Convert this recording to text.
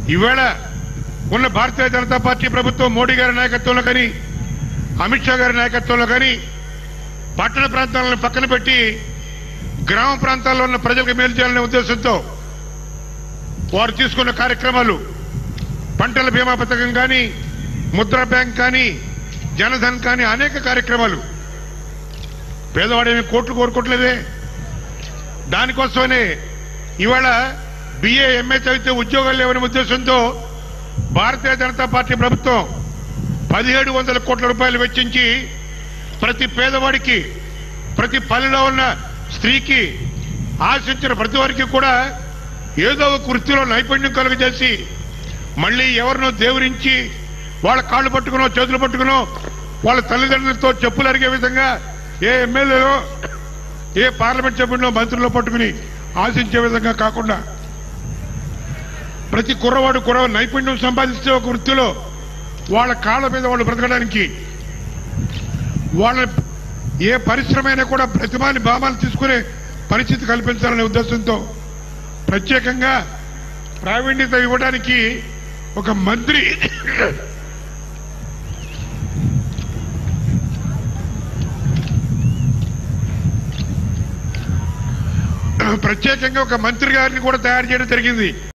ఈవేళ ఉన్న భారతీయ జనతా పార్టీ ప్రభుత్వం మోడీ గారి నాయకత్వంలో కానీ అమిత్ షా గారి నాయకత్వంలో కానీ పట్టణ ప్రాంతాలను పక్కన పెట్టి గ్రామ ప్రాంతాల్లో ఉన్న ప్రజలకు మేలు చేయాలనే ఉద్దేశంతో వారు తీసుకున్న కార్యక్రమాలు పంటల బీమా పథకం కానీ ముద్రా బ్యాంక్ కానీ జనధన్ కానీ అనేక కార్యక్రమాలు పేదవాడేమి కోట్లు కోరుకోవట్లేదే దానికోసమనే ఇవాళ బిఏ ఎంఏ చదివితే ఉద్యోగాలు లేవనే ఉద్దేశంతో భారతీయ జనతా పార్టీ ప్రభుత్వం పదిహేడు వందల కోట్ల రూపాయలు వెచ్చించి ప్రతి పేదవాడికి ప్రతి పల్లెలో ఉన్న స్త్రీకి ఆశించిన ప్రతి వారికి కూడా ఏదో ఒక వృత్తిలో నైపుణ్యం కలుగజేసి మళ్ళీ ఎవరినో దేవురించి వాళ్ళ కాళ్ళు పట్టుకునో చేతులు పట్టుకునో వాళ్ళ తల్లిదండ్రులతో చెప్పులు అరిగే విధంగా ఏ ఎమ్మెల్యేలో ఏ పార్లమెంట్ సభ్యుల్లో మంత్రుల్లో పట్టుకుని ఆశించే విధంగా కాకుండా ప్రతి కుర్రవాడు కూడా నైపుణ్యం సంపాదించే ఒక వృత్తిలో వాళ్ళ కాళ్ళ మీద వాళ్ళు బ్రతకడానికి వాళ్ళ ఏ పరిశ్రమ అయినా కూడా ప్రతిభాని భావాలు తీసుకునే పరిస్థితి కల్పించాలనే ఉద్దేశంతో ప్రత్యేకంగా ప్రావీణ్యత ఇవ్వడానికి ఒక మంత్రి ప్రత్యేకంగా ఒక మంత్రి గారిని కూడా తయారు చేయడం జరిగింది